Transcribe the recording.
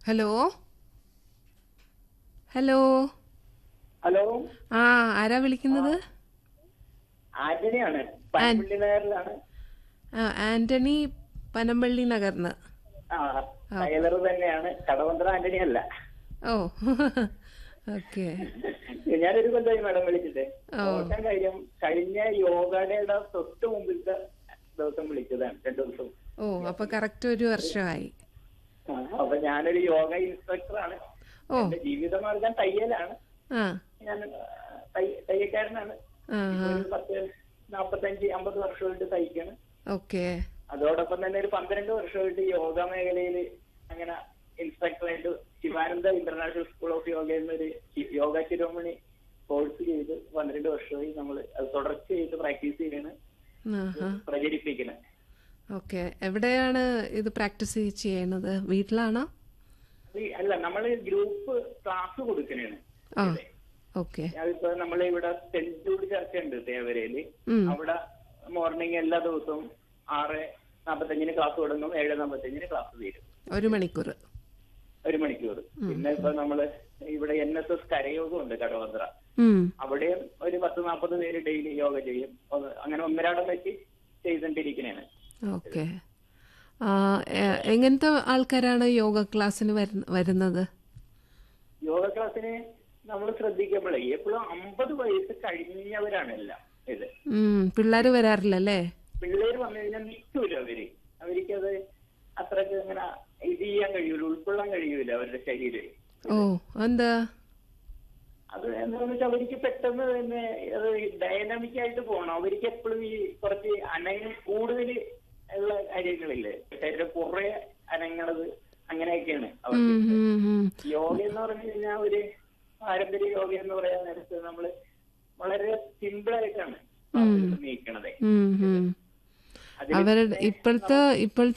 Hello hello hello ആ ആരാ വിളിക്കുന്നത് ആന്റണിയാണ് പനമ്പള്ളി നഗറിലാണ് ആ ആന്റണി പനമ്പള്ളി നഗർന്ന് ആ ടൈലർ തന്നെയാണ് കടവന്ത്ര ആന്റണി അല്ല ഓ ഓക്കെ ഞാനൊരു കൊല്ലമായി മാഡം വിളിച്ചിട്ട് ഓ. ഓട്ടം കാര്യം കഴിഞ്ഞ യോഗയുടെ തൊട്ട് മുമ്പിലത്തെ ദിവസം വിളിച്ചതാണ് രണ്ടു ദിവസം ഓ അപ്പൊ കറക്റ്റ് ഒരു വർഷമായി ആ, അപ്പൊ ഞാനൊരു യോഗ ഇൻസ്ട്രക്ടറാണ് ഓ എന്റെ ജീവിതമാർഗം തയ്യലാണ് ആ ഞാൻ ആ, തയ്യ- തയ്യക്കാരനാണ് ആ ഇപ്പൊ ഒരു പത്ത് നാപ്പത്തഞ്ച് അമ്പത് വർഷമായിട്ട് തയ്ക്കാണ് ഓക്കെ അതോടൊപ്പം തന്നെ ഒരു പന്ത്രണ്ട് വർഷമായിട്ട് യോഗ മേഖലയിൽ അങ്ങനെ ഇൻസ്ട്രക്ടറായിട്ട് Sivananda international school of yoga എന്നൊരു ശി- യോഗ ശിരോമണി കോഴ്സ് ചെയ്ത് പന്ത്രണ്ട് വർഷമായി നമ്മൾ അത് തുടർച്ചയായിട്ട് പ്രാക്ടീസ് ചെയ്യണ് ആഹാ പ്രചരിപ്പിക്കുന്നത് ഓക്കെ എവിടെയാണ് ഇത് പ്രാക്ടീസ് ചെയ്യണത് വീട്ടിലാണോ അല്ല നമ്മൾ ഗ്രൂപ്പ് ക്ലാസ് കൊടുക്കണേണ് ആ ഓക്കെ അതിപ്പോ നമ്മൾ ഇവിടെ സെന്റ് ജൂഡ് ചർച്ച ഉണ്ട് തേവരയില് ഉം. അവിടെ മോർണിംഗ് എല്ലാ ദിവസവും ആറ് നാപ്പത്തഞ്ചിന് ക്ലാസ് തുടങ്ങും ഏഴ് നാപ്പത്തഞ്ചിന് ക്ലാസ് തീരും ഒരു മണിക്കൂർ ഒരു മണിക്കൂർ പിന്നെ ഇപ്പൊ നമ്മള് ഇവിടെ എൻ എസ് എസ് കരയോഗം ഉണ്ട് കടവന്ത്ര ഉം അവിടെയും ഒരു പത്ത് നാൽപ്പത് പേര് ഡെയിലി യോഗ ചെയ്യും ഒന്ന് അങ്ങനെ ഒന്നരാടം വെച്ച് ചെയ്തുകൊണ്ടിരിക്കണേണ് ഓക്കെ ആ, എ- എങ്ങനത്തെ ആൾക്കാരാണ് യോഗ ക്ലാസ്സിന് വരുന്ന- വരുന്നത് യോഗ ക്ലാസ്സിന് നമ്മൾ ശ്രദ്ധിക്കുമ്പോഴേ എപ്പോഴും അമ്പത് വയസ്സ് കഴിഞ്ഞവരാണ് എല്ലാം ഇത് ഉം പിള്ളേർ വരാറില്ലല്ലേ പിള്ളേർ വന്നു കഴിഞ്ഞാൽ നിൽക്കൂല അവര് അവർക്കത് അത്രക്ക് ഇങ്ങനെ ഇത് ചെയ്യാൻ കഴിയൂല ഉൾക്കൊള്ളാൻ കഴിയൂല അവരുടെ ശരീരം ഓ എന്താ അത് എന്താണെന്ന് വെച്ചാൽ അവർക്ക് പെട്ടെന്ന് തന്നെ അത് ഡൈനാമിക് ആയിട്ട് പോകണം അവർക്ക് എപ്പോഴും ഈ കുറച്ച് അനങ്ങ കൂടുതൽ ഉള്ള കാര്യങ്ങളില്ലേ ശരീരം കുറെ അനങ്ങണത് അങ്ങനെയൊക്കെയാണ് അവർക്ക് ഉം, ഉം, ഉം. യോഗ എന്ന് പറഞ്ഞു കഴിഞ്ഞാൽ ഒരു പാരമ്പര്യ യോഗ എന്ന് പറയാൻ നേരത്ത് നമ്മള് വളരെ സിമ്പിൾ ആയിട്ടാണ് നീക്കണത് ഉം, ഉം. അതിൽ അവരുടെ ഇപ്പോഴത്തെ ഇപ്പോഴത്തെ